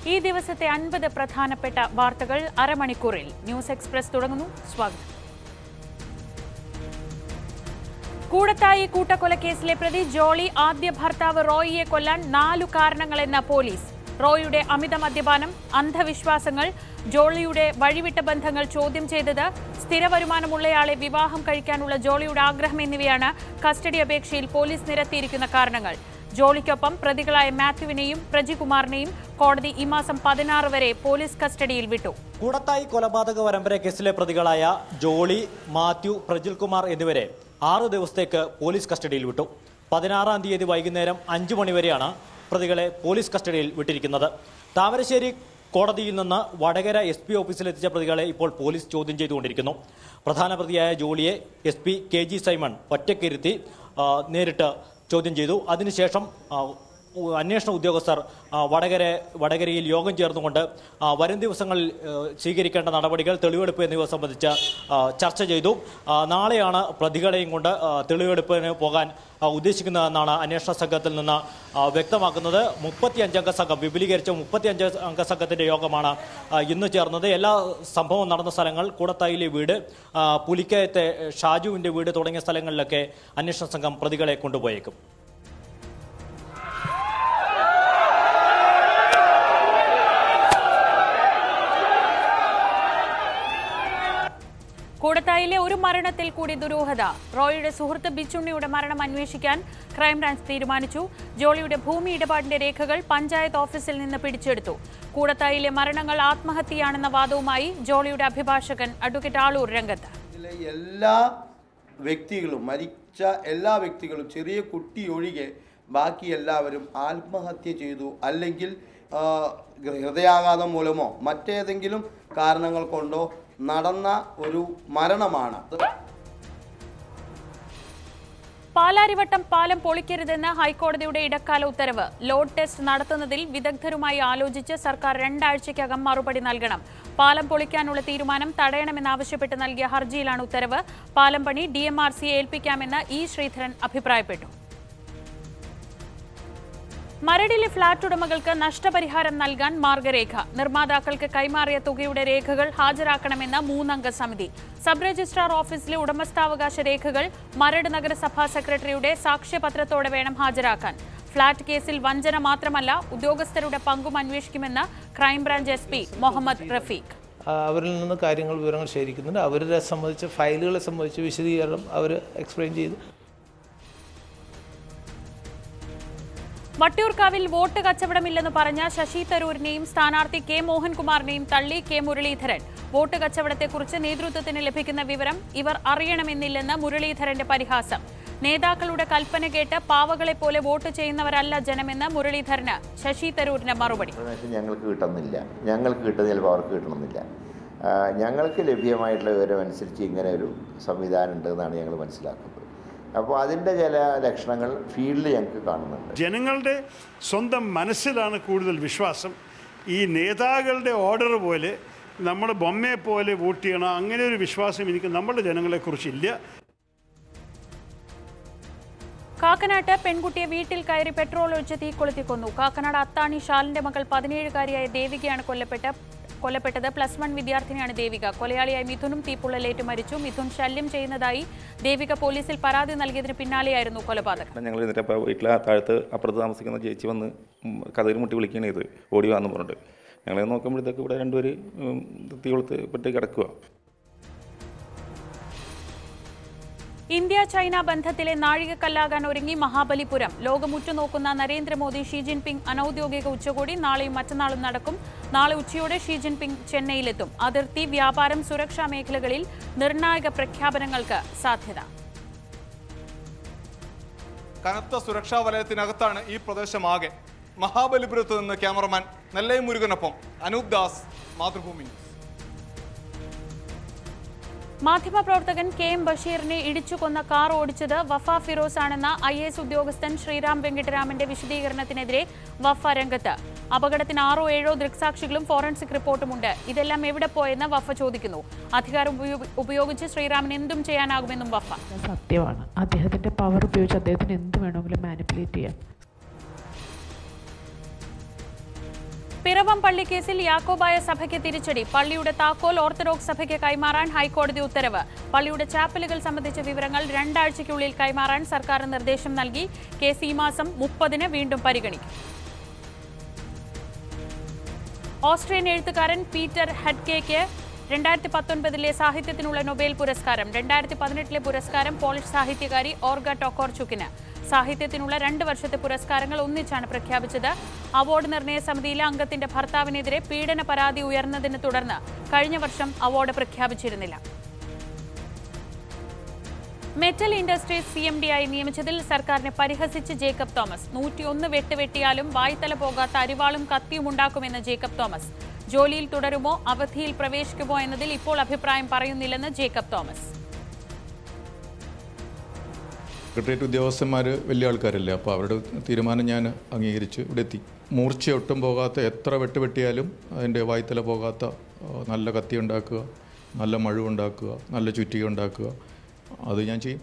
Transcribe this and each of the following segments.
ഈ ദിവസത്തെ അൻപത് പ്രധാനപ്പെട്ട വാർത്തകൾ അരമണിക്കൂറിൽ ന്യൂസ് എക്സ്പ്രസ് തുടങ്ങുന്നു സ്വാഗതം കൂടത്തായി കൂട്ടക്കൊലക്കേസിലെ പ്രതി ജോളി ആദ്യ ഭർത്താവ് റോയിയെ കൊല്ലാൻ നാലു കാരണങ്ങളെന്ന പോലീസ് റോയിയുടെ അമിത മദ്യപാനം അന്ധവിശ്വാസങ്ങൾ ജോളിയുടെ വഴിവിട്ട ബന്ധങ്ങൾ ചോദ്യം ചെയ്തത് സ്ഥിര വരുമാനമുള്ളയാളെ വിവാഹം കഴിക്കാനുള്ള ജോളിയുടെ ആഗ്രഹം എന്നിവയാണ് കസ്റ്റഡി അപേക്ഷയിൽ പോലീസ് നിരത്തിയിരിക്കുന്ന കാരണങ്ങൾ ജോളിക്കൊപ്പം പ്രതികളായ മാത്യുവിനെയും പ്രജികുമാറിനെയും കോടതി ഈ മാസം പതിനാറ് വരെ പോലീസ് കസ്റ്റഡിയിൽ വിട്ടു കൂടത്തായി കൊലപാതക പരമ്പര കേസിലെ പ്രതികളായ ജോളി മാത്യു പ്രജിൽ കുമാർ എന്നിവരെ ആറ് ദിവസത്തേക്ക് പോലീസ് കസ്റ്റഡിയിൽ വിട്ടു പതിനാറാം തീയതി വൈകുന്നേരം അഞ്ചു മണിവരെയാണ് പ്രതികളെ പോലീസ് കസ്റ്റഡിയിൽ വിട്ടിരിക്കുന്നത് താമരശ്ശേരി കോടതിയിൽ നിന്ന് വടകര എസ് പി ഓഫീസിലെത്തിച്ച പ്രതികളെ ഇപ്പോൾ പോലീസ് ചോദ്യം ചെയ്തുകൊണ്ടിരിക്കുന്നു പ്രധാന പ്രതിയായ ജോളിയെ S P K G Simon ഒറ്റക്കിരുത്തി ആ, നേരിട്ട് ചോദ്യം ചെയ്തു അതിനുശേഷം ആ, ഉ- അന്വേഷണ ഉദ്യോഗസ്ഥർ ആ, വടകര വടകരയിൽ യോഗം ചേർന്നുകൊണ്ട് ആ, വരും ദിവസങ്ങളിൽ ഏ, സ്വീകരിക്കേണ്ട നടപടികൾ തെളിവെടുപ്പ് എന്നിവ സംബന്ധിച്ച് ആ, ചർച്ച ചെയ്തു ആ, നാളെയാണ് പ്രതികളെയും കൊണ്ട് ആ, തെളിവെടുപ്പിന് പോകാൻ ആ, ഉദ്ദേശിക്കുന്നതെന്നാണ് അന്വേഷണ സംഘത്തിൽ നിന്ന് ആ, വ്യക്തമാക്കുന്നത് മുപ്പത്തിയഞ്ചംഗ സംഘം വിപുലീകരിച്ച മുപ്പത്തിയഞ്ച് അംഗ സംഘത്തിന്റെ യോഗമാണ് ആ, ഇന്ന് ചേർന്നത് എല്ലാ സംഭവം നടന്ന സ്ഥലങ്ങൾ കൂടത്തായിലെ വീട് ആ, പുലിക്കയത്തെ ഷാജുവിന്റെ വീട് തുടങ്ങിയ സ്ഥലങ്ങളിലൊക്കെ അന്വേഷണ സംഘം പ്രതികളെ കൊണ്ടുപോയേക്കും കൂടത്തായിലെ ഒരു മരണത്തിൽ കൂടി ദുരൂഹത റോയിയുടെ സുഹൃത്ത് ബിച്ചുണ്ണിയുടെ മരണം അന്വേഷിക്കാൻ ക്രൈംബ്രാഞ്ച് തീരുമാനിച്ചു ജോളിയുടെ ഭൂമി ഇടപാടിന്റെ രേഖകൾ പഞ്ചായത്ത് ഓഫീസിൽ നിന്ന് പിടിച്ചെടുത്തു കൂടത്തായിലെ മരണങ്ങൾ ആത്മഹത്യയാണെന്ന വാദവുമായി ജോളിയുടെ അഭിഭാഷകൻ അഡ്വക്കേറ്റ് ആളൂർ രംഗത്ത് ഇതിലെ എല്ലാ വ്യക്തികളും മരിച്ച എല്ലാ വ്യക്തികളും ചെറിയ കുട്ടി ഒഴികെ ബാക്കി എല്ലാവരും ആത്മഹത്യ ചെയ്തു അല്ലെങ്കിൽ ആ, ഹൃദയാഘാതം മൂലമോ മറ്റേതെങ്കിലും കാരണങ്ങൾ കൊണ്ടോ നടന്ന ഒരു മരണമാണ് പാലാരിവട്ടം പാലം പൊളിക്കരുതെന്ന് ഹൈക്കോടതിയുടെ ഇടക്കാല ഉത്തരവ് ലോഡ് ടെസ്റ്റ് നടത്തുന്നതിൽ വിദഗ്ധരുമായി ആലോചിച്ച് സർക്കാർ രണ്ടാഴ്ചയ്ക്കകം മറുപടി നൽകണം പാലം പൊളിക്കാനുള്ള തീരുമാനം തടയണമെന്നാവശ്യപ്പെട്ട് നൽകിയ ഹർജിയിലാണ് ഉത്തരവ് പാലം പണി ഡി എം ആർ സിയെ ഏൽപ്പിക്കാമെന്ന് ഇ ശ്രീധരൻ അഭിപ്രായപ്പെട്ടു മരടിലെ ഫ്ളാറ്റ് ഉടമകൾക്ക് നഷ്ടപരിഹാരം നൽകാൻ മാർഗരേഖ നിർമ്മാതാക്കൾക്ക് കൈമാറിയ തുകയുടെ രേഖകൾ ഹാജരാക്കണമെന്ന മൂന്നംഗ സമിതി സബ് രജിസ്ട്രാർ ഓഫീസിലെ ഉടമസ്ഥാവകാശ രേഖകൾ മരട് നഗരസഭാ സെക്രട്ടറിയുടെ സാക്ഷ്യപത്രത്തോടെ വേണം ഹാജരാക്കാൻ ഫ്ളാറ്റ് കേസിൽ വഞ്ചന മാത്രമല്ല ഉദ്യോഗസ്ഥരുടെ പങ്കും അന്വേഷിക്കുമെന്ന് crime branch S P Muhammad Rafeeq ആ, അവരിൽ നിന്ന് കാര്യങ്ങൾ വിവരങ്ങൾ ശേഖരിക്കുന്നുണ്ട് അവരെ സംബന്ധിച്ച് ഫയലുകളെ സംബന്ധിച്ച് വിശദീകരണം അവർ എക്സ്പ്ലെയിൻ ചെയ്ത് വട്ടിയൂർക്കാവിൽ വോട്ട് കച്ചവടമില്ലെന്ന് പറഞ്ഞ ശശി തരൂരിനെയും സ്ഥാനാർത്ഥി കെ മോഹൻകുമാറിനെയും തള്ളി കെ മുരളീധരൻ വോട്ട് കച്ചവടത്തെക്കുറിച്ച് നേതൃത്വത്തിന് ലഭിക്കുന്ന വിവരം ഇവർ അറിയണമെന്നില്ലെന്ന് മുരളീധരന്റെ പരിഹാസം നേതാക്കളുടെ കൽപ്പന കേട്ട് പാവകളെ പോലെ വോട്ട് ചെയ്യുന്നവരല്ല ജനമെന്ന് മുരളീധരന് ശശി തരൂരിന് മറുപടി ഇൻഫർമേഷൻ ഞങ്ങൾക്ക് കിട്ടുന്നില്ല ഞങ്ങൾക്ക് കിട്ടുന്ന ചിലപ്പോൾ അവർക്ക് കിട്ടണമെന്നില്ല ആ, ഞങ്ങൾക്ക് ലഭ്യമായിട്ടുള്ള വിവരം അനുസരിച്ച് ഇങ്ങനെ ഒരു സംവിധാനം ഉണ്ടെന്നാണ് ഞങ്ങൾ മനസ്സിലാക്കുന്നത് അപ്പോൾ അതിൻ്റെ ചില ലക്ഷണങ്ങൾ ഫീൽഡിൽ ഞങ്ങൾക്ക് കാണുന്നുണ്ട് ജനങ്ങളുടെ സ്വന്തം മനസ്സിലാണ് കൂടുതൽ വിശ്വാസം ഈ നേതാക്കളുടെ ഓർഡർ പോലെ നമ്മൾ ബൊമ്മയെ പോലെ വോട്ട് ചെയ്യണം അങ്ങനെ ഒരു വിശ്വാസം എനിക്ക് നമ്മുടെ ജനങ്ങളെക്കുറിച്ചില്ല കാക്കനാട്ട് പെൺകുട്ടിയെ വീട്ടിൽ കയറി പെട്രോൾ ഒഴിച്ച് തീ കൊളുത്തി കൊന്നു കാക്കനാട് അത്താണി ഷാലിന്റെ മകൾ പതിനേഴുകാരിയായ ദേവികയാണ് കൊല്ലപ്പെട്ട കൊല്ലപ്പെട്ടത് പ്ലസ് വൺ വിദ്യാർത്ഥിനിയാണ് ദേവിക കൊലയാളിയായ മിഥുനും തീപ്പൊള്ളലേറ്റ് മരിച്ചു മിഥുൻ ശല്യം ചെയ്യുന്നതായി ദേവിക പോലീസിൽ പരാതി നൽകിയതിന് പിന്നാലെയായിരുന്നു കൊലപാതകം ഞങ്ങൾ എന്നിട്ട് അപ്പോൾ വീട്ടിലെ താഴത്ത് അപ്പുറത്ത് താമസിക്കുന്ന ചേച്ചി വന്ന് കഥയിൽ മുട്ടി വിളിക്കുകയാണ് ഇത് ഓടി വന്നു പറഞ്ഞിട്ട് ഞങ്ങൾ നോക്കുമ്പോഴത്തേക്ക് ഇവിടെ രണ്ടുപേര് ഉം, തീ കൊളുത്ത് പെട്ട് കിടക്കുക ഇന്ത്യ ചൈന ബന്ധത്തിലെ നാഴികക്കല്ലാകാൻ ഒരുങ്ങി മഹാബലിപുരം ലോകം ഉറ്റുനോക്കുന്ന നരേന്ദ്രമോദി ഷീ ജിൻപിങ് അനൌദ്യോഗിക ഉച്ചകോടി നാളെയും മറ്റന്നാളും നടക്കും നാളെ ഉച്ചയോടെ ഷീ ജിൻപിങ് ചെന്നൈയിലെത്തും അതിർത്തി വ്യാപാരം സുരക്ഷാ മേഖലകളിൽ നിർണായക പ്രഖ്യാപനങ്ങൾക്ക് സാധ്യത കനത്ത സുരക്ഷാ വലയത്തിനകത്താണ് ഈ പ്രദേശമാകെ മഹാബലിപുരത്ത് നിന്ന് ക്യാമറമാൻ നെല്ലൈ മുരുകനൊപ്പം അനൂപ് ദാസ് മാതൃഭൂമി ന്യൂസ് മാധ്യമപ്രവർത്തകൻ കെ എം ബഷീറിനെ ഇടിച്ചു കൊന്ന കാർ ഓടിച്ചത് വഫ ഫിറോസ് ആണെന്ന ഐ എസ് ഉദ്യോഗസ്ഥൻ ശ്രീറാം വെങ്കിട്ടരാമന്റെ വിശദീകരണത്തിനെതിരെ വഫ രംഗത്ത് അപകടത്തിന് ആറോ ഏഴോ ദൃക്സാക്ഷികളും ഫോറൻസിക് റിപ്പോർട്ടുമുണ്ട് ഇതെല്ലാം എവിടെ പോയെന്ന് വഫ ചോദിക്കുന്നു അധികാരം ഉപയോഗി- ഉപയോഗിച്ച് ശ്രീറാമിന് എന്തും ചെയ്യാനാകുമെന്നും വഫ സത്യമാണ് അദ്ദേഹത്തിന്റെ പവർ ഉപയോഗിച്ച് അദ്ദേഹത്തിന് എന്ത് വേണമെങ്കിലും മാനിപ്പുലേറ്റ് ചെയ്യാം പിറവം പള്ളി കേസിൽ യാക്കോബായ സഭയ്ക്ക് തിരിച്ചടി പള്ളിയുടെ താക്കോൽ ഓർത്തഡോക്സ് സഭയ്ക്ക് കൈമാറാൻ ഹൈക്കോടതി ഉത്തരവ് പള്ളിയുടെ ചാപ്പലുകൾ സംബന്ധിച്ച വിവരങ്ങൾ രണ്ടാഴ്ചയ്ക്കുള്ളിൽ കൈമാറാൻ സർക്കാർ നിർദ്ദേശം നൽകി കേസ് ഈ മാസം മുപ്പതിന് വീണ്ടും പരിഗണിക്കും ഓസ്ട്രിയൻ എഴുത്തുകാരൻ പീറ്റർ ഹഡ്കേക്ക് രണ്ടായിരത്തി പത്തൊൻപതിലെ സാഹിത്യത്തിനുള്ള നൊബേൽ പുരസ്കാരം രണ്ടായിരത്തി പതിനെട്ടിലെ പുരസ്കാരം പോളിഷ് സാഹിത്യകാരി ഓർഗ ടോക്കോർചുക്കിന് സാഹിത്യത്തിനുള്ള രണ്ട് വർഷത്തെ പുരസ്കാരങ്ങൾ ഒന്നിച്ചാണ് പ്രഖ്യാപിച്ചത് അവാർഡ് നിർണയ സമിതിയിലെ അംഗത്തിന്റെ ഭർത്താവിനെതിരെ പീഡന പരാതി ഉയർന്നതിനെ തുടർന്ന് കഴിഞ്ഞ വർഷം അവാർഡ് പ്രഖ്യാപിച്ചിരുന്നില്ല metal industries C M D ആയി നിയമിച്ചതിൽ സർക്കാരിനെ പരിഹസിച്ച് ജേക്കബ് തോമസ് നൂറ്റിയൊന്ന് വെട്ടുവെട്ടിയാലും വായ്ത്തല പോകാത്ത അരിവാളും കത്തിയും ഉണ്ടാക്കുമെന്ന് ജേക്കബ് തോമസ് ജോലിയിൽ തുടരുമോ അവധിയിൽ പ്രവേശിക്കുമോ എന്നതിൽ ഇപ്പോൾ അഭിപ്രായം പറയുന്നില്ലെന്ന് ജേക്കബ് തോമസ് സെക്രട്ടേറിയറ്റ് ഉദ്യോഗസ്ഥന്മാർ വലിയ ആൾക്കാരല്ലേ അപ്പോൾ അവരുടെ തീരുമാനം ഞാൻ അംഗീകരിച്ച് ഇവിടെ എത്തി മൂർച്ച ഒട്ടും പോകാത്ത എത്ര വെട്ട് വെട്ടിയാലും അതിൻ്റെ വായ്ത്തല പോകാത്ത ആ, നല്ല കത്തി ഉണ്ടാക്കുക നല്ല മഴുവുണ്ടാക്കുക നല്ല ചുറ്റിക ഉണ്ടാക്കുക അത് ഞാൻ ചെയ്യും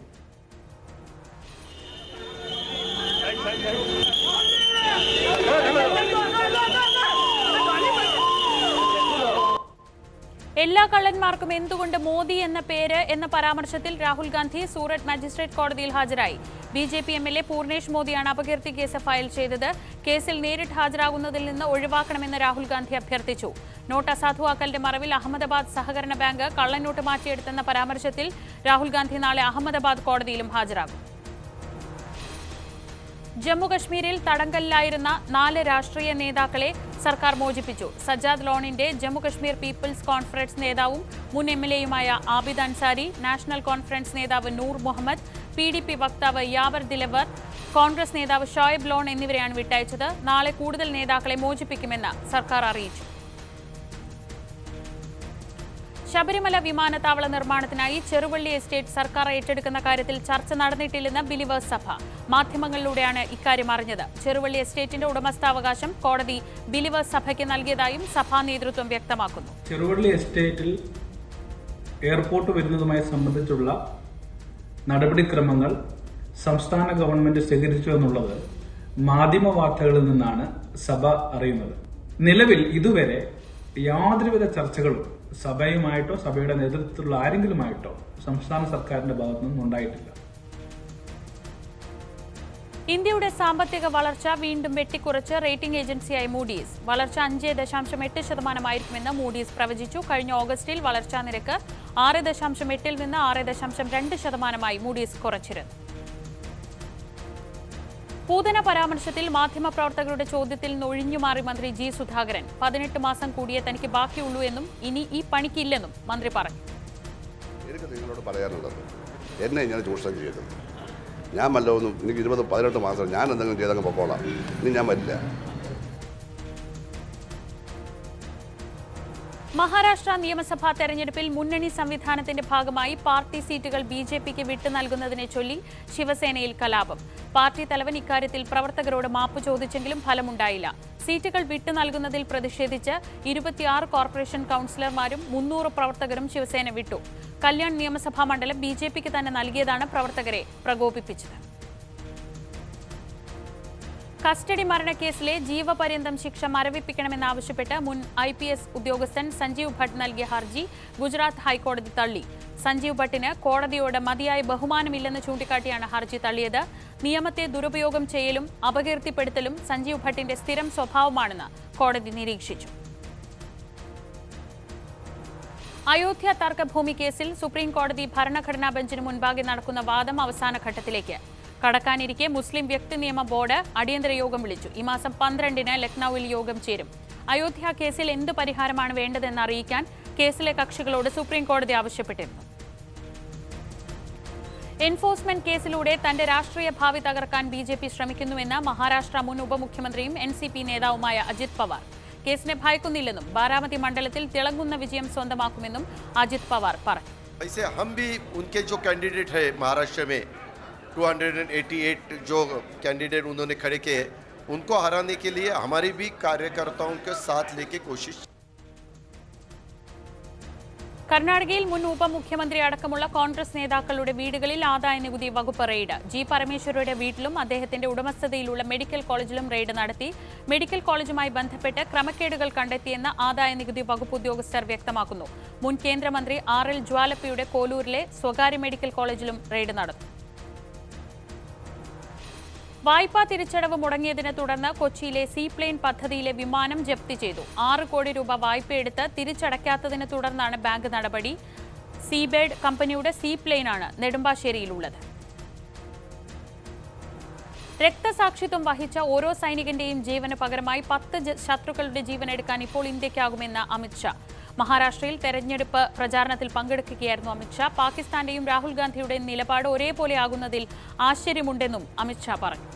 എല്ലാ കള്ളന്മാർക്കും എന്തുകൊണ്ട് മോദി എന്ന പേര് എന്ന പരാമർശത്തിൽ രാഹുൽ ഗാന്ധി സൂററ്റ് മജിസ്ട്രേറ്റ് കോടതിയിൽ ഹാജരായി B J P M L A Purnesh മോദിയാണ് അപകീർത്തി കേസ് ഫയൽ ചെയ്തത് കേസിൽ നേരിട്ട് ഹാജരാകുന്നതിൽ നിന്ന് ഒഴിവാക്കണമെന്ന് രാഹുൽ ഗാന്ധി അഭ്യർത്ഥിച്ചു നോട്ട് അസാധുവാക്കലിന്റെ മറവിൽ അഹമ്മദാബാദ് സഹകരണ ബാങ്ക് കള്ളനോട്ട് മാറ്റിയെടുത്തെന്ന പരാമർശത്തിൽ രാഹുൽ ഗാന്ധി നാളെ അഹമ്മദാബാദ് കോടതിയിലും ഹാജരാകും ജമ്മുകശ്മീരിൽ തടങ്കലിലായിരുന്ന നാല് രാഷ്ട്രീയ നേതാക്കളെ സർക്കാർ മോചിപ്പിച്ചു സജാദ് ലോണിന്റെ ജമ്മുകശ്മീർ പീപ്പിൾസ് കോൺഫറൻസ് നേതാവും മുൻ എം എൽ എയുമായ ആബിദ് അൻസാരി നാഷണൽ കോൺഫറൻസ് നേതാവ് Noor Muhammad P D P വക്താവ് യാവർ ദിലവർ കോൺഗ്രസ് നേതാവ് ഷോയബ് ലോൺ എന്നിവരെയാണ് വിട്ടയച്ചത് നാളെ കൂടുതൽ നേതാക്കളെ മോചിപ്പിക്കുമെന്ന് സർക്കാർ അറിയിച്ചു ശബരിമല വിമാനത്താവള നിർമ്മാണത്തിനായി ചെറുവള്ളി എസ്റ്റേറ്റ് സർക്കാർ ഏറ്റെടുക്കുന്ന കാര്യത്തിൽ ചർച്ച നടന്നിട്ടില്ലെന്ന് ബിലിവേഴ്സ് സഭ മാധ്യമങ്ങളിലൂടെയാണ് ഇക്കാര്യം അറിഞ്ഞത് ചെറുവള്ളി എസ്റ്റേറ്റിന്റെ ഉടമസ്ഥാവകാശം കോടതി ബിലിവേഴ്സ് സഭയ്ക്ക് നൽകിയതായും സഭാ നേതൃത്വം വ്യക്തമാക്കുന്നു ചെറുവള്ളി എസ്റ്റേറ്റിൽ എയർപോർട്ട് വരുന്നതുമായി സംബന്ധിച്ചുള്ള നടപടിക്രമങ്ങൾ സംസ്ഥാന ഗവൺമെന്റ് സ്വീകരിച്ചു എന്നുള്ളത് മാധ്യമ വാർത്തകളിൽ നിന്നാണ് സഭ അറിയുന്നത് നിലവിൽ ഇതുവരെ യാതൊരുവിധ ചർച്ചകളും സഭയുമായിട്ടോ സഭയുടെ നേതൃത്വത്തിലുള്ള ആരെങ്കിലുമായിട്ടോ സംസ്ഥാന സർക്കാരിന്റെ ഭാഗത്തു നിന്നും ഉണ്ടായിട്ടില്ല ഇന്ത്യയുടെ സാമ്പത്തിക വളർച്ച വീണ്ടും വെട്ടിക്കുറച്ച് റേറ്റിംഗ് ഏജൻസിയായ മൂഡീസ് വളർച്ച അഞ്ച് ദശാംശം എട്ട് ശതമാനമായിരിക്കുമെന്ന് മൂഡീസ് പ്രവചിച്ചു കഴിഞ്ഞ ഓഗസ്റ്റിൽ വളർച്ചാ നിരക്ക് ആറ് ദശാംശം എട്ടിൽ നിന്ന് ആറ് ദശാംശം രണ്ട് ശതമാനമായി മൂഡീസ് കുറച്ചിരുന്നു പൂതന പരാമർശത്തിൽ മാധ്യമപ്രവർത്തകരുടെ ചോദ്യത്തിൽ നിന്ന് ഒഴിഞ്ഞുമാറി മന്ത്രി ജി സുധാകരൻ പതിനെട്ട് മാസം കൂടിയേ തനിക്ക് ബാക്കിയുള്ളൂ എന്നും ഇനി ഈ പണിക്കില്ലെന്നും മന്ത്രി പറഞ്ഞു എനിക്ക് നിങ്ങളോട് പറയാനുള്ളത് എന്നെ ഇങ്ങനെ ചൂഷണം ചെയ്തു ഞാൻ വല്ലതൊന്നും എനിക്ക് ഇരുപത് പതിനെട്ട് മാസം ഞാൻ എന്തെങ്കിലും ചെയ്തങ്ങ് പൊക്കോളാം ഇനി ഞാൻ വരില്ല മഹാരാഷ്ട്ര നിയമസഭാ തെരഞ്ഞെടുപ്പിൽ മുന്നണി സംവിധാനത്തിന്റെ ഭാഗമായി പാർട്ടി സീറ്റുകൾ ബി ജെ പിക്ക് വിട്ടു നൽകുന്നതിനെ ചൊല്ലി ശിവസേനയിൽ കലാപം പാർട്ടി തലവൻ ഇക്കാര്യത്തിൽ പ്രവർത്തകരോട് മാപ്പ് ചോദിച്ചെങ്കിലും ഫലമുണ്ടായില്ല സീറ്റുകൾ വിട്ടു നൽകുന്നതിൽ പ്രതിഷേധിച്ച് ഇരുപത്തിയാറ് കോർപ്പറേഷൻ കൗൺസിലർമാരും മുന്നൂറ് പ്രവർത്തകരും ശിവസേന വിട്ടു കല്യാൺ നിയമസഭാ മണ്ഡലം ബി ജെ പിക്ക് തന്നെ നൽകിയതാണ് പ്രവർത്തകരെ പ്രകോപിപ്പിച്ചത് കസ്റ്റഡി മരണക്കേസിലെ ജീവപര്യന്തം ശിക്ഷ മരവിപ്പിക്കണമെന്നാവശ്യപ്പെട്ട് മുൻ ഐ പി എസ് ഉദ്യോഗസ്ഥൻ സഞ്ജീവ് ഭട്ട് നൽകിയ ഹർജി ഗുജറാത്ത് ഹൈക്കോടതി തള്ളി സഞ്ജീവ് ഭട്ടിന് കോടതിയോട് മതിയായ ബഹുമാനമില്ലെന്ന് ചൂണ്ടിക്കാട്ടിയാണ് ഹർജി തള്ളിയത് നിയമത്തെ ദുരുപയോഗം ചെയ്യലും അപകീർത്തിപ്പെടുത്തലും സഞ്ജീവ് ഭട്ടിന്റെ സ്ഥിരം സ്വഭാവമാണെന്ന് കോടതി നിരീക്ഷിച്ചു അയോധ്യ തർക്കഭൂമി കേസിൽ സുപ്രീം കോടതി ഭരണഘടനാ ബെഞ്ചിന് മുൻപാകെ നടക്കുന്ന വാദം അവസാന ഘട്ടത്തിലേക്ക് കടക്കാനിരിക്കെ മുസ്ലിം വ്യക്തി നിയമ ബോർഡ് അടിയന്തര യോഗം വിളിച്ചു ഈ മാസം പന്ത്രണ്ടിന് ലക്നൌവിൽ യോഗം ചേരും അയോധ്യ കേസിൽ എന്ത് പരിഹാരമാണ് വേണ്ടതെന്ന് അറിയിക്കാൻ കേസിലെ കക്ഷികളോട് സുപ്രീം കോടതി ആവശ്യപ്പെട്ടിരുന്നു എൻഫോഴ്സ്മെന്റ് കേസിലൂടെ തന്റെ രാഷ്ട്രീയ ഭാവി തകർക്കാൻ ബി ജെ പി ശ്രമിക്കുന്നുവെന്ന് മഹാരാഷ്ട്ര മുൻ ഉപമുഖ്യമന്ത്രിയും എൻ സി പി നേതാവുമായ അജിത് പവാർ കേസിനെ ഭയക്കുന്നില്ലെന്നും ബാരാമതി മണ്ഡലത്തിൽ തിളങ്ങുന്ന വിജയം സ്വന്തമാക്കുമെന്നും അജിത് പവാർ പറഞ്ഞു वैसे हम भी उनके जो कैंडिडेट है महाराष्ट्र में 288 जो कैंडिडेट उन्होंने खड़े किए हैं, उनको हराने के लिए हमारे भी कार्यकर्ताओं के साथ लेके कोशिश കർണാടകയിൽ മുൻ ഉപമുഖ്യമന്ത്രി അടക്കമുള്ള കോൺഗ്രസ് നേതാക്കളുടെ വീടുകളിൽ ആദായ നികുതി വകുപ്പ് റെയ്ഡ് ജി പരമേശ്വരയുടെ വീട്ടിലും അദ്ദേഹത്തിന്റെ ഉടമസ്ഥതയിലുള്ള മെഡിക്കൽ കോളേജിലും റെയ്ഡ് നടത്തി മെഡിക്കൽ കോളേജുമായി ബന്ധപ്പെട്ട് ക്രമക്കേടുകൾ കണ്ടെത്തിയെന്ന് ആദായ നികുതി വകുപ്പ് ഉദ്യോഗസ്ഥർ വ്യക്തമാക്കുന്നു മുൻ കേന്ദ്രമന്ത്രി ആർ എൽ ജ്വാലപ്പയുടെ കോലൂരിലെ സ്വകാര്യ മെഡിക്കൽ കോളേജിലും റെയ്ഡ് നടന്നു വായ്പാ തിരിച്ചടവ് മുടങ്ങിയതിനെ തുടർന്ന് കൊച്ചിയിലെ സീപ്ലെയിൻ പദ്ധതിയിലെ വിമാനം ജപ്തി ചെയ്തു ആറ് കോടി രൂപ വായ്പയെടുത്ത് തിരിച്ചടയ്ക്കാത്തതിനെ തുടർന്നാണ് ബാങ്ക് നടപടി സീബേഡ് കമ്പനിയുടെ സീപ്ലെയിനാണ് നെടുമ്പാശ്ശേരിയിലുള്ളത് രക്തസാക്ഷിത്വം വഹിച്ച ഓരോ സൈനികന്റെയും ജീവന് പകരമായി പത്ത് ജ- ശത്രുക്കളുടെ ജീവൻ എടുക്കാൻ ഇപ്പോൾ ഇന്ത്യക്കാകുമെന്ന് അമിത്ഷാ മഹാരാഷ്ട്രയിൽ തെരഞ്ഞെടുപ്പ് പ്രചാരണത്തിൽ പങ്കെടുക്കുകയായിരുന്നു അമിത്ഷാ പാകിസ്ഥാന്റെയും രാഹുൽ ഗാന്ധിയുടെയും നിലപാട് ഒരേപോലെ ആകുന്നതിൽ ആശ്ചര്യമുണ്ടെന്നും അമിത്ഷാ പറഞ്ഞു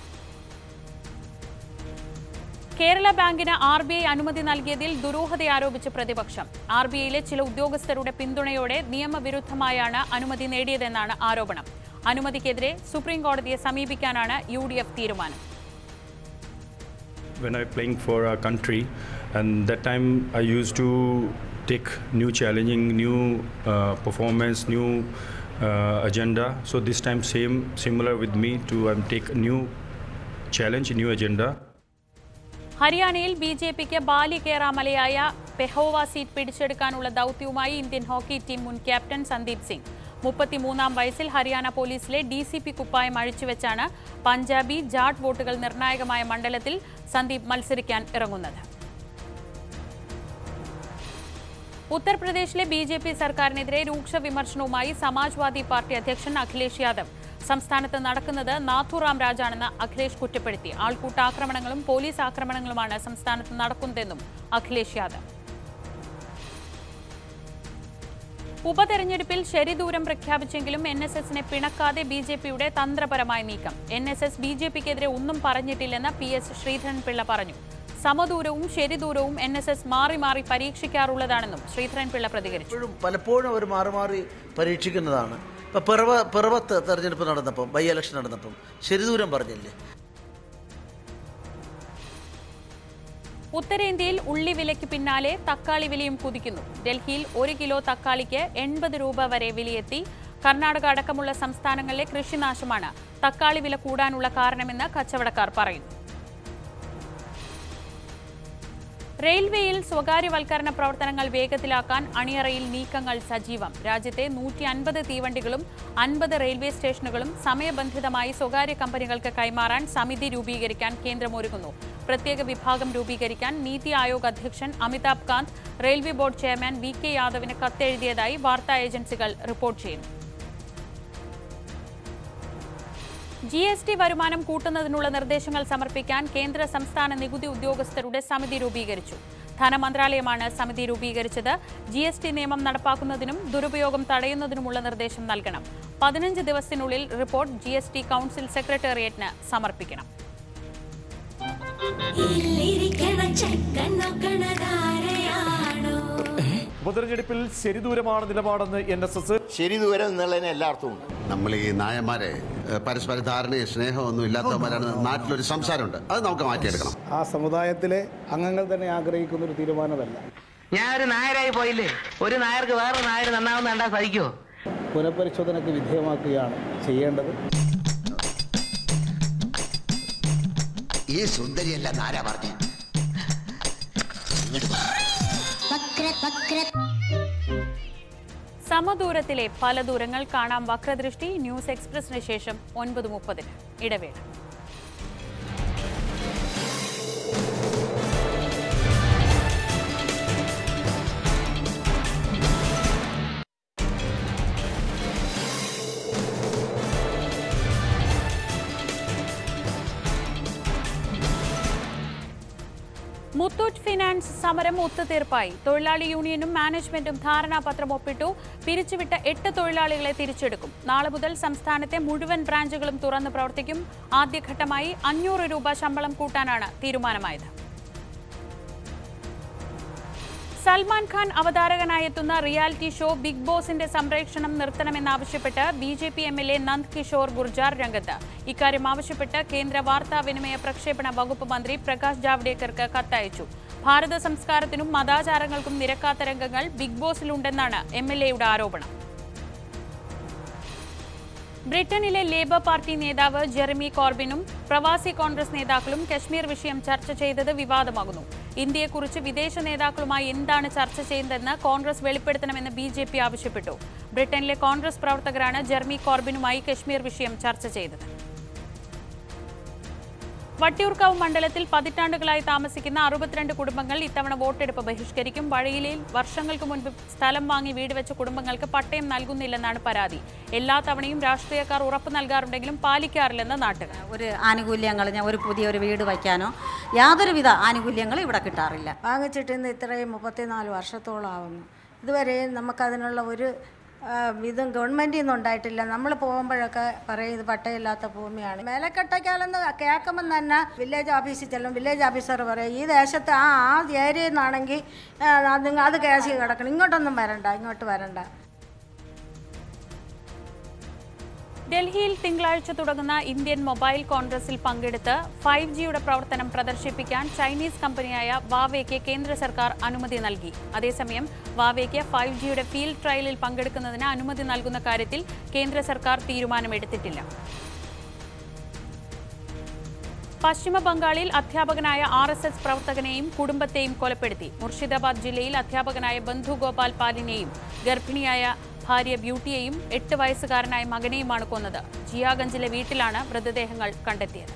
കേരള ബാങ്കിന് ആർ ബി ഐ അനുമതി നൽകിയതിൽ ദുരൂഹത ആരോപിച്ച് പ്രതിപക്ഷം ആർ ബി ഐയിലെ ചില ഉദ്യോഗസ്ഥരുടെ പിന്തുണയോടെ നിയമവിരുദ്ധമായാണ് അനുമതി നേടിയതെന്നാണ് ആരോപണം അനുമതിക്കെതിരെ സുപ്രീം കോടതിയെ സമീപിക്കാനാണ് യു ഡി എഫ് തീരുമാനം when I playing for our country, and that time I used to take new challenging, new uh, performance, new uh, agenda. So this time same similar with me to um, take a new challenge, new agenda. ഹരിയാനയിൽ B J പിക്ക് ബാലികേറാമലയായ Pehowa seat പിടിച്ചെടുക്കാനുള്ള ദൌത്യവുമായി Indian hockey team മുൻ captain Sandeep Singh മുപ്പത്തിമൂന്നാം വയസ്സിൽ ഹരിയാന പോലീസിലെ D C P കുപ്പായം അഴിച്ചുവെച്ചാണ് പഞ്ചാബി ജാട്ട് വോട്ടുകൾ നിർണായകമായ മണ്ഡലത്തിൽ സന്ദീപ് മത്സരിക്കാൻ ഇറങ്ങുന്നത് ഉത്തർപ്രദേശിലെ ബി ജെ പി സർക്കാരിനെതിരെ രൂക്ഷ വിമർശനവുമായി സമാജ്വാദി പാർട്ടി അധ്യക്ഷൻ അഖിലേഷ് യാദവ് സംസ്ഥാനത്ത് നടക്കുന്നത് നാഥുറാം രാജാണെന്ന് അഖിലേഷ് കുറ്റപ്പെടുത്തി ആൾക്കൂട്ടാക്രമണങ്ങളും പോലീസ് ആക്രമണങ്ങളുമാണ് സംസ്ഥാനത്ത് നടക്കുന്നതെന്നും അഖിലേഷ് യാദവ് ഉപതെരഞ്ഞെടുപ്പിൽ ശരിദൂരം പ്രഖ്യാപിച്ചെങ്കിലും എൻ എസ് എസിനെ പിണക്കാതെ ബി ജെ പിയുടെ തന്ത്രപരമായ നീക്കം N S S B J പിക്കെതിരെ ഒന്നും പറഞ്ഞിട്ടില്ലെന്ന് പി എസ് ശ്രീധരൻപിള്ള പറഞ്ഞു സമദൂരവും ശരിദൂരവും എൻ എസ് എസ് മാറി മാറി പരീക്ഷിക്കാറുള്ളതാണെന്നും ശ്രീധരൻപിള്ള പ്രതികരിച്ചു എപ്പോഴും പലപ്പോഴും അവർ മാറി മാറി പരീക്ഷിക്കുന്നതാണ് ഇപ്പം പിറവ പിറവത്ത് തെരഞ്ഞെടുപ്പ് നടന്നപ്പം ബൈ ഇലക്ഷൻ നടന്നപ്പം ശരിദൂരം പറഞ്ഞില്ലേ ഉത്തരേന്ത്യയിൽ ഉള്ളി വിലയ്ക്ക് പിന്നാലെ തക്കാളി വിലയും കുതിക്കുന്നു ഡൽഹിയിൽ ഒരു കിലോ തക്കാളിക്ക് എൺപത് രൂപ വരെ വിലയെത്തി കർണാടക അടക്കമുള്ള സംസ്ഥാനങ്ങളിലെ കൃഷിനാശമാണ് തക്കാളി വില കൂടാനുള്ള കാരണമെന്ന് കച്ചവടക്കാർ പറയുന്നു റെയിൽവേയിൽ സ്വകാര്യവൽക്കരണ പ്രവർത്തനങ്ങൾ വേഗത്തിലാക്കാൻ അണിയറയിൽ നീക്കങ്ങൾ സജീവം രാജ്യത്തെ നൂറ്റി അൻപത് തീവണ്ടികളും അൻപത് റെയിൽവേ സ്റ്റേഷനുകളും സമയബന്ധിതമായി സ്വകാര്യ കമ്പനികൾക്ക് കൈമാറാൻ സമിതി രൂപീകരിക്കാൻ കേന്ദ്രമൊരുങ്ങുന്നു പ്രത്യേക വിഭാഗം രൂപീകരിക്കാൻ നീതി ആയോഗ് അധ്യക്ഷൻ Amitabh Kant railway board chairman V K യാദവിന് കത്തെഴുതിയതായി വാർത്താ ഏജൻസികൾ റിപ്പോർട്ട് ചെയ്യുന്നു ജി എസ് ടി വരുമാനം കൂട്ടുന്നതിനുള്ള നിർദ്ദേശങ്ങൾ സമർപ്പിക്കാൻ കേന്ദ്ര സംസ്ഥാന നികുതി ഉദ്യോഗസ്ഥരുടെ സമിതി രൂപീകരിച്ചു ധനമന്ത്രാലയമാണ് സമിതി രൂപീകരിച്ചത് ജി എസ് ടി നിയമം നടപ്പാക്കുന്നതിനും ദുരുപയോഗം തടയുന്നതിനുമുള്ള നിർദ്ദേശം നൽകണം പതിനഞ്ച് ദിവസത്തിനുള്ളിൽ report G S T council സെക്രട്ടേറിയറ്റിന് സമർപ്പിക്കണം ഉപതെരഞ്ഞെടുപ്പിൽ ശരിദൂരമാണ് നിലപാടെന്ന് എൻ എസ് എസ് ശരിദൂരം എന്നുള്ളതിന് എല്ലായിടത്തും ഉണ്ട് നമ്മൾ ഈ നായന്മാരെ ഏഹ്, പരസ്പര ധാരണയും സ്നേഹമൊന്നും ഇല്ലാത്തവന്മാരാണ് നാട്ടിലൊരു സംസാരമുണ്ട് അത് നമുക്ക് മാറ്റിയെടുക്കണം ആ സമുദായത്തിലെ അംഗങ്ങൾ തന്നെ ആഗ്രഹിക്കുന്ന ഒരു തീരുമാനമല്ല ഞാൻ ഒരു നായരായി പോയില്ലേ ഒരു നായർക്ക് വേറെ നായർ നന്നാവുന്ന കണ്ടാ സഹിക്കോ പുനഃപരിശോധനയ്ക്ക് വിധേയമാക്കുകയാണ് ചെയ്യേണ്ടത് ഈ സുന്ദരിയല്ല നാരാ പറഞ്ഞു സമദൂരത്തിലെ പല ദൂരങ്ങൾ കാണാം വക്രദൃഷ്ടി ന്യൂസ് എക്സ്പ്രസിന് ശേഷം ഒൻപത് മുപ്പതിന് ഇടവേള മുത്തൂറ്റ് ഫിനാൻസ് സമരം ഒത്തുതീർപ്പായി തൊഴിലാളി യൂണിയനും മാനേജ്മെന്റും ധാരണാപത്രം ഒപ്പിട്ടു പിരിച്ചുവിട്ട എട്ട് തൊഴിലാളികളെ തിരിച്ചെടുക്കും നാളെ മുതൽ സംസ്ഥാനത്തെ മുഴുവൻ ബ്രാഞ്ചുകളും തുറന്ന് പ്രവർത്തിക്കും ആദ്യഘട്ടമായി അഞ്ഞൂറ് രൂപ ശമ്പളം കൂട്ടാനാണ് തീരുമാനമായത് സൽമാൻ ഖാൻ അവതാരകനായെത്തുന്ന റിയാലിറ്റി ഷോ ബിഗ് ബോസിന്റെ സംപ്രേഷണം നിർത്തണമെന്നാവശ്യപ്പെട്ട് B J P M L A Nand Kishore Gurjar രംഗത്ത് ഇക്കാര്യം ആവശ്യപ്പെട്ട് കേന്ദ്ര വാർത്താവിനിമയ പ്രക്ഷേപണ വകുപ്പ് മന്ത്രി പ്രകാശ് ജാവ്ദേക്കർക്ക് കത്തയച്ചു ഭാരത സംസ്കാരത്തിനും മതാചാരങ്ങൾക്കും നിരക്കാത്ത രംഗങ്ങൾ ബിഗ് ബോസിലുണ്ടെന്നാണ് എം എൽ എയുടെ ആരോപണം ബ്രിട്ടനിലെ ലേബർ പാർട്ടി നേതാവ് ജെറമി കോർബിനും പ്രവാസി കോൺഗ്രസ് നേതാക്കളും കശ്മീർ വിഷയം ചർച്ച ചെയ്തത് വിവാദമാകുന്നു ഇന്ത്യയെക്കുറിച്ച് വിദേശ നേതാക്കളുമായി എന്താണ് ചർച്ച ചെയ്യുന്നതെന്ന് കോൺഗ്രസ് വെളിപ്പെടുത്തണമെന്ന് ബി ജെ പി ആവശ്യപ്പെട്ടു ബ്രിട്ടനിലെ കോൺഗ്രസ് പ്രവർത്തകരാണ് ജെറമി കോർബിനുമായി കശ്മീർ വിഷയം ചർച്ച ചെയ്തത് വട്ടിയൂർക്കാവ് മണ്ഡലത്തിൽ പതിറ്റാണ്ടുകളായി താമസിക്കുന്ന അറുപത്തിരണ്ട് കുടുംബങ്ങൾ ഇത്തവണ വോട്ടെടുപ്പ് ബഹിഷ്കരിക്കും വഴിയിലയിൽ വർഷങ്ങൾക്ക് മുൻപ് സ്ഥലം വാങ്ങി വീട് വെച്ച കുടുംബങ്ങൾക്ക് പട്ടയം നൽകുന്നില്ലെന്നാണ് പരാതി എല്ലാ തവണയും രാഷ്ട്രീയക്കാർ ഉറപ്പ് നൽകാറുണ്ടെങ്കിലും പാലിക്കാറില്ലെന്ന് നാട്ടുകാർ ഒരു ആനുകൂല്യങ്ങൾ ഞാൻ ഒരു പുതിയൊരു വീട് വയ്ക്കാനോ യാതൊരുവിധ ആനുകൂല്യങ്ങളും ഇവിടെ കിട്ടാറില്ല വാങ്ങിച്ചിട്ട് ഇന്ന് ഇത്രയും മുപ്പത്തിനാല് വർഷത്തോളം ആവുന്നു ഇതുവരെ നമുക്കതിനുള്ള ഒരു ആ, ഇതും ഗവൺമെൻറ്റിൽ നിന്നും ഉണ്ടായിട്ടില്ല നമ്മൾ പോകുമ്പോഴൊക്കെ പറയും ഇത് പട്ടയില്ലാത്ത ഭൂമിയാണ് മേലക്കെട്ടയ്ക്കാലെന്ന് കേൾക്കുമ്പം തന്നെ വില്ലേജ് ഓഫീസിൽ ചെല്ലും വില്ലേജ് ഓഫീസർ പറയും ഈ ദേശത്ത് ആ ആ ഏരിയയിൽ നിന്നാണെങ്കിൽ അത് അത് കേസിൽ കിടക്കണം ഇങ്ങോട്ടൊന്നും വരണ്ട ഇങ്ങോട്ട് വരണ്ട ഡൽഹിയിൽ തിങ്കളാഴ്ച തുടങ്ങുന്ന ഇന്ത്യൻ മൊബൈൽ കോൺഗ്രസിൽ പങ്കെടുത്ത് ഫൈവ് ജിയുടെ പ്രവർത്തനം പ്രദർശിപ്പിക്കാൻ ചൈനീസ് കമ്പനിയായ വാവേക്ക് കേന്ദ്ര സർക്കാർ അനുമതി നൽകി അതേസമയം വാവേക്ക് ഫൈവ് ജിയുടെ ഫീൽഡ് ട്രയലിൽ പങ്കെടുക്കുന്നതിന് അനുമതി നൽകുന്ന കാര്യത്തിൽ കേന്ദ്ര സർക്കാർ തീരുമാനമെടുത്തിട്ടില്ല പശ്ചിമ ബംഗാളിൽ അധ്യാപകനായ ആർ എസ് എസ് പ്രവർത്തകനെയും കുടുംബത്തെയും കൊലപ്പെടുത്തി മുർഷിദാബാദ് ജില്ലയിൽ അധ്യാപകനായ ബന്ധു ഗോപാൽ പാലിനെയും ഗർഭിണിയായ ഭാര്യ ബ്യൂട്ടിയെയും എട്ട് വയസ്സുകാരനായ മകനെയുമാണ് കൊന്നത് ജിയാഗഞ്ചിലെ വീട്ടിലാണ് മൃതദേഹങ്ങൾ കണ്ടെത്തിയത്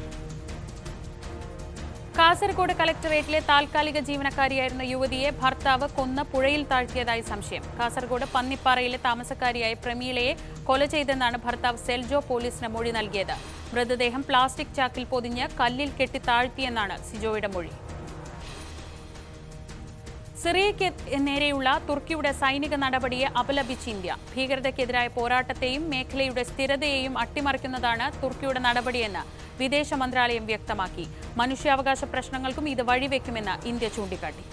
കാസർഗോഡ് കലക്ടറേറ്റിലെ താൽക്കാലിക ജീവനക്കാരിയായിരുന്ന യുവതിയെ ഭർത്താവ് കൊന്ന് പുഴയിൽ താഴ്ത്തിയതായി സംശയം കാസർഗോഡ് പന്നിപ്പാറയിലെ താമസക്കാരിയായ പ്രമീളയെ കൊല ചെയ്തെന്നാണ് ഭർത്താവ് സെൽജോ പോലീസിന് മൊഴി നൽകിയത് മൃതദേഹം പ്ലാസ്റ്റിക് ചാക്കിൽ പൊതിഞ്ഞ് കല്ലിൽ കെട്ടി താഴ്ത്തിയെന്നാണ് സിജോയുടെ മൊഴി സിറിയയ്ക്ക് നേരെയുള്ള തുർക്കിയുടെ സൈനിക നടപടിയെ അപലപിച്ച് ഇന്ത്യ ഭീകരതയ്ക്കെതിരായ പോരാട്ടത്തെയും മേഖലയുടെ സ്ഥിരതയെയും അട്ടിമറിക്കുന്നതാണ് തുർക്കിയുടെ നടപടിയെന്ന് വിദേശ മന്ത്രാലയം വ്യക്തമാക്കി മനുഷ്യാവകാശ പ്രശ്നങ്ങൾക്കും ഇത് വഴിവെക്കുമെന്ന് ഇന്ത്യ ചൂണ്ടിക്കാട്ടി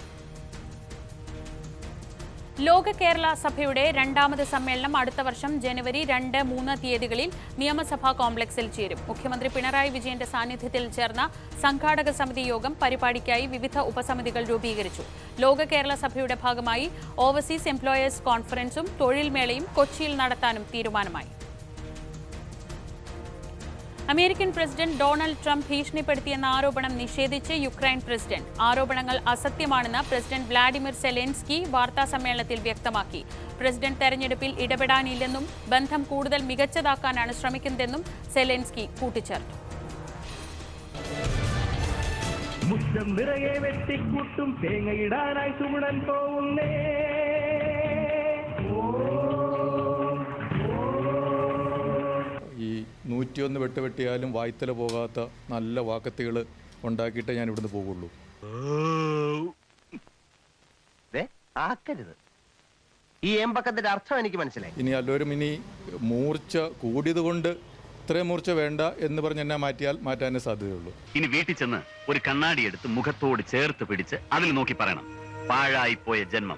ലോക കേരള സഭയുടെ രണ്ടാമത് സമ്മേളനം അടുത്ത വർഷം ജനുവരി രണ്ട് മൂന്ന് തീയതികളിൽ നിയമസഭാ കോംപ്ലക്സിൽ ചേരും മുഖ്യമന്ത്രി പിണറായി വിജയന്റെ സാന്നിധ്യത്തിൽ ചേർന്ന സംഘാടക സമിതി യോഗം പരിപാടിക്കായി വിവിധ ഉപസമിതികൾ രൂപീകരിച്ചു ലോക കേരള സഭയുടെ ഭാഗമായി ഓവർസീസ് എംപ്ലോയേഴ്സ് കോൺഫറൻസും തൊഴിൽ മേളയും കൊച്ചിയിൽ നടത്താനും തീരുമാനമായി അമേരിക്കൻ പ്രസിഡന്റ് ഡൊണാൾഡ് ട്രംപ് ഭീഷണിപ്പെടുത്തിയെന്ന ആരോപണം നിഷേധിച്ച് യുക്രൈൻ പ്രസിഡന്റ് ആരോപണങ്ങൾ അസത്യമാണെന്ന് പ്രസിഡന്റ് വ്ളാഡിമിർ സെലൻസ്കി വാർത്താസമ്മേളനത്തിൽ വ്യക്തമാക്കി പ്രസിഡന്റ് തെരഞ്ഞെടുപ്പിൽ ഇടപെടാനില്ലെന്നും ബന്ധം കൂടുതൽ മികച്ചതാക്കാനാണ് ശ്രമിക്കുന്നതെന്നും സെലൻസ്കി കൂട്ടിച്ചേർത്തു മുറ്റം നിറയെ വെട്ടിക്കൂട്ടും തേങ്ങയിടാനായി സുഗുണൻ പോകുന്നേ ഈ നൂറ്റിയൊന്ന് വെട്ട് വെട്ടിയാലും വായ്ത്തല പോകാത്ത നല്ല വാക്കത്തികൾ ഉണ്ടാക്കിയിട്ടേ ഞാൻ ഇവിടുന്ന് പോകുള്ളൂ ആക്കരുത് ഈ ഏമ്പക്കത്തിന്റെ അർത്ഥം എനിക്ക് മനസ്സിലായി ഇനി എല്ലാവരും ഇനി മൂർച്ച കൂടിയത് കൊണ്ട് ഇത്രയും മൂർച്ച വേണ്ട എന്ന് പറഞ്ഞ് എന്നെ മാറ്റിയാൽ മാറ്റാനേ സാധ്യതയുള്ളൂ ഇനി വീട്ടിൽ ചെന്ന് ഒരു കണ്ണാടി എടുത്ത് മുഖത്തോട് ചേർത്ത് പിടിച്ച് അതിൽ നോക്കി പറയണം പാഴായിപ്പോയ ജന്മം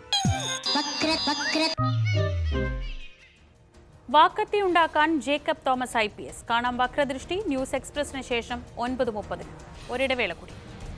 വാക്കത്തി ഉണ്ടാക്കാൻ Jacob Thomas I P S കാണാം വക്രദൃഷ്ടി ന്യൂസ് എക്സ്പ്രസിന് ശേഷം ഒൻപത് മുപ്പതിന് ഒരിടവേള കൂടി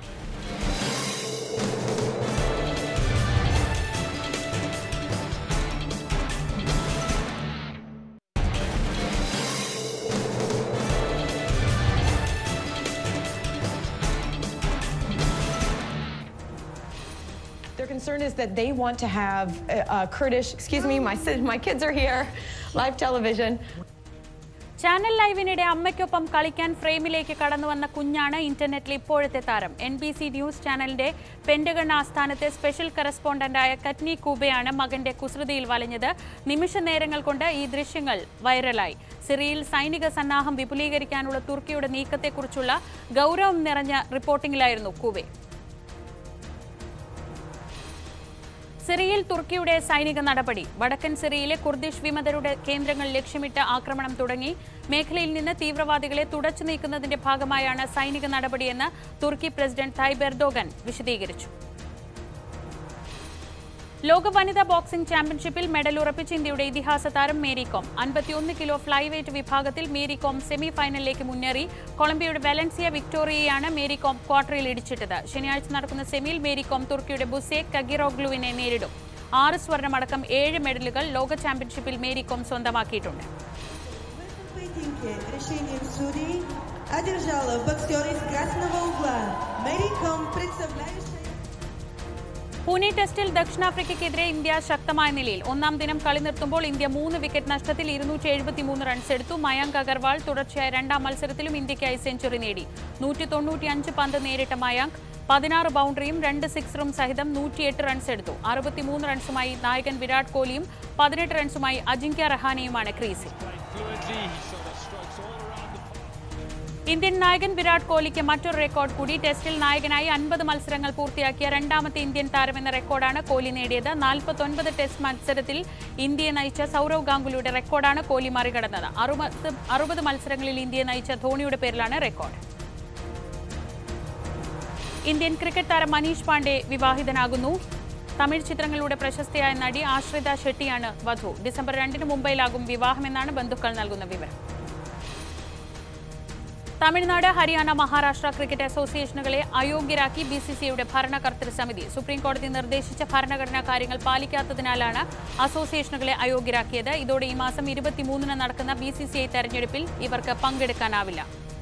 Their concern is that they want to have uh, uh, Kurdish, excuse me, my, si- my kids are here, live television. Channel ലൈവിനിടെ അമ്മയ്ക്കൊപ്പം കളിക്കാൻ ഫ്രെയിമിലേക്ക് കടന്നു വന്ന കുഞ്ഞാണ് ഇന്റർനെറ്റിൽ ഇപ്പോഴത്തെ താരം എൻ ബി സി ന്യൂസ് ചാനലിന്റെ പെന്റഗൺ ആസ്ഥാനത്തെ സ്പെഷ്യൽ കറസ്പോണ്ടന്റായ കറ്റ്നി കൂബയാണ് മകന്റെ കുസൃതിയിൽ വലഞ്ഞത് നിമിഷ നേരങ്ങൾ കൊണ്ട് ഈ ദൃശ്യങ്ങൾ വൈറലായി സിറിയയിൽ സൈനിക സന്നാഹം വിപുലീകരിക്കാനുള്ള തുർക്കിയുടെ നീക്കത്തെക്കുറിച്ചുള്ള ഗൗരവം നിറഞ്ഞ റിപ്പോർട്ടിംഗിലായിരുന്നു കൂബെ സിറിയയിൽ തുർക്കിയുടെ സൈനിക നടപടി വടക്കൻ സിറിയയിലെ കുർദിഷ് വിമതരുടെ കേന്ദ്രങ്ങൾ ലക്ഷ്യമിട്ട് ആക്രമണം തുടങ്ങി മേഖലയിൽ നിന്ന് തീവ്രവാദികളെ തുടച്ചു നീക്കുന്നതിന്റെ ഭാഗമായാണ് സൈനിക നടപടിയെന്ന് തുർക്കി പ്രസിഡന്റ് തായ്ബ് എർദോഗൻ വിശദീകരിച്ചു ലോക വനിതാ ബോക്സിംഗ് ചാമ്പ്യൻഷിപ്പിൽ മെഡൽ ഉറപ്പിച്ച് ഇന്ത്യയുടെ ഇതിഹാസ താരം മേരി കോം അൻപത്തിയൊന്ന് കിലോ ഫ്ലൈ വെയ്റ്റ് വിഭാഗത്തിൽ മേരി കോം സെമി ഫൈനലിലേക്ക് മുന്നേറി കൊളംബിയയുടെ വാലൻസിയ വിക്ടോറിയയാണ് മേരി കോം ക്വാർട്ടറിൽ ഇടിച്ചിട്ടത് ശനിയാഴ്ച നടക്കുന്ന സെമിയിൽ മേരി കോം തുർക്കിയുടെ ബുസെ കഗിറോഗ്ലുവിനെ നേരിടും ആറ് സ്വർണമടക്കം ഏഴ് മെഡലുകൾ ലോക ചാമ്പ്യൻഷിപ്പിൽ മേരി കോം സ്വന്തമാക്കിയിട്ടുണ്ട് Решением судей одержала боксер из красного угла Мэриком, представляющая പൂനെ ടെസ്റ്റിൽ ദക്ഷിണാഫ്രിക്കയ്ക്കെതിരെ ഇന്ത്യ ശക്തമായ നിലയിൽ ഒന്നാം ദിനം കളി നിർത്തുമ്പോൾ ഇന്ത്യ മൂന്ന് വിക്കറ്റ് നഷ്ടത്തിൽ ഇരുന്നൂറ്റി എഴുപത്തിമൂന്ന് റൺസ് എടുത്തു മയാങ്ക് അഗർവാൾ തുടർച്ചയായ രണ്ടാം മത്സരത്തിലും ഇന്ത്യയ്ക്കായി സെഞ്ചുറി നേടി നൂറ്റി തൊണ്ണൂറ്റിയഞ്ച് പന്ത് നേരിട്ട മയാങ്ക് പതിനാറ് ബൗണ്ടറിയും രണ്ട് സിക്സറും സഹിതം നൂറ്റിയെട്ട് റൺസ് എടുത്തു അറുപത്തിമൂന്ന് റൺസുമായി നായകൻ വിരാട് കോഹ്ലിയും പതിനെട്ട് റൺസുമായി അജിങ്ക്യ റഹാനെയുമാണ് ക്രീസിൽ ഇന്ത്യൻ നായകൻ വിരാട് കോഹ്ലിക്ക് മറ്റൊരു റെക്കോർഡ് കൂടി ടെസ്റ്റിൽ നായകനായി അൻപത് മത്സരങ്ങൾ പൂർത്തിയാക്കിയ രണ്ടാമത്തെ ഇന്ത്യൻ താരമെന്ന റെക്കോർഡാണ് കോഹ്ലി നേടിയത് നാൽപ്പത്തൊൻപത് ടെസ്റ്റ് മത്സരത്തിൽ ഇന്ത്യയെ നയിച്ച സൗരവ് ഗാംഗുലിയുടെ റെക്കോർഡാണ് കോഹ്ലി മറികടന്നത് അറുപത് അറുപത് മത്സരങ്ങളിൽ ഇന്ത്യയെ നയിച്ച ധോണിയുടെ പേരിലാണ് റെക്കോർഡ് ഇന്ത്യൻ ക്രിക്കറ്റ് താരം മനീഷ് പാണ്ഡെ വിവാഹിതനാകുന്നു തമിഴ് ചിത്രങ്ങളിലൂടെ പ്രശസ്തയായ നടി ആശ്രിത ഷെട്ടിയാണ് വധു ഡിസംബർ രണ്ടിന് മുംബൈയിലാകും വിവാഹമെന്നാണ് ബന്ധുക്കൾ നൽകുന്ന വിവരം തമിഴ്നാട് ഹരിയാന മഹാരാഷ്ട്ര ക്രിക്കറ്റ് അസോസിയേഷനുകളെ അയോഗ്യരാക്കി ബി സി സിയുടെ ഭരണകർത്തൃ സമിതി സുപ്രീംകോടതി നിർദ്ദേശിച്ച ഭരണഘടനാ കാര്യങ്ങൾ പാലിക്കാത്തതിനാലാണ് അസോസിയേഷനുകളെ അയോഗ്യരാക്കിയത് ഇതോടെ ഈ മാസം ഇരുപത്തിമൂന്നിന് നടക്കുന്ന ബി സി സി ഐ തെരഞ്ഞെടുപ്പിൽ ഇവർക്ക് പങ്കെടുക്കാനാവില്ല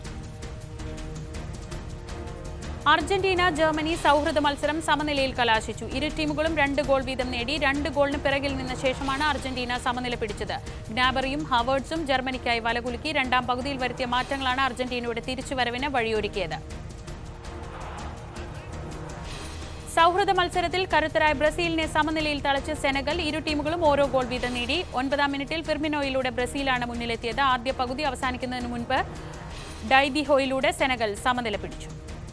അർജന്റീന ജർമ്മനി സൗഹൃദ മത്സരം സമനിലയിൽ കലാശിച്ചു ഇരു ടീമുകളും രണ്ട് ഗോൾ വീതം നേടി രണ്ട് ഗോളിന് പിറകിൽ നിന്ന ശേഷമാണ് അർജന്റീന സമനില പിടിച്ചത് ഗ്നാബറിയും ഹവേർഡ്സും ജർമ്മനിക്കായി വലകുലുക്കി രണ്ടാം പകുതിയിൽ വരുത്തിയ മാറ്റങ്ങളാണ് അർജന്റീനയുടെ തിരിച്ചുവരവിന് വഴിയൊരുക്കിയത് സൗഹൃദ മത്സരത്തിൽ കരുത്തരായ ബ്രസീലിനെ സമനിലയിൽ തളച്ച് സെനഗൽ ഇരു ടീമുകളും ഓരോ ഗോൾ വീതം നേടി ഒൻപതാം മിനിറ്റിൽ ഫിർമിനോയിലൂടെ ബ്രസീലാണ് മുന്നിലെത്തിയത് ആദ്യ പകുതി അവസാനിക്കുന്നതിന് മുൻപ് ഡൈദിഹോയിലൂടെ സെനഗൽ സമനില പിടിച്ചു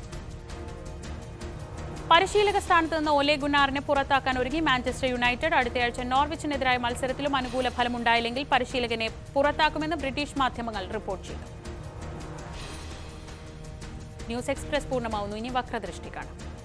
പരിശീലക സ്ഥാനത്ത് നിന്ന് ഒലെ ഗുനാറിനെ പുറത്താക്കാൻ ഒരുങ്ങി മാഞ്ചസ്റ്റർ യുണൈറ്റഡ് അടുത്തയാഴ്ച നോർവിച്ചിനെതിരായ മത്സരത്തിലും അനുകൂല ഫലമുണ്ടായില്ലെങ്കിൽ പരിശീലകനെ പുറത്താക്കുമെന്ന് ബ്രിട്ടീഷ് മാധ്യമങ്ങൾ റിപ്പോർട്ട് ചെയ്തു ന്യൂസ് എക്സ്പ്രസ് പൂർണ്ണമാവുന്നു ഇനി വക്രദൃഷ്ടി കാണാം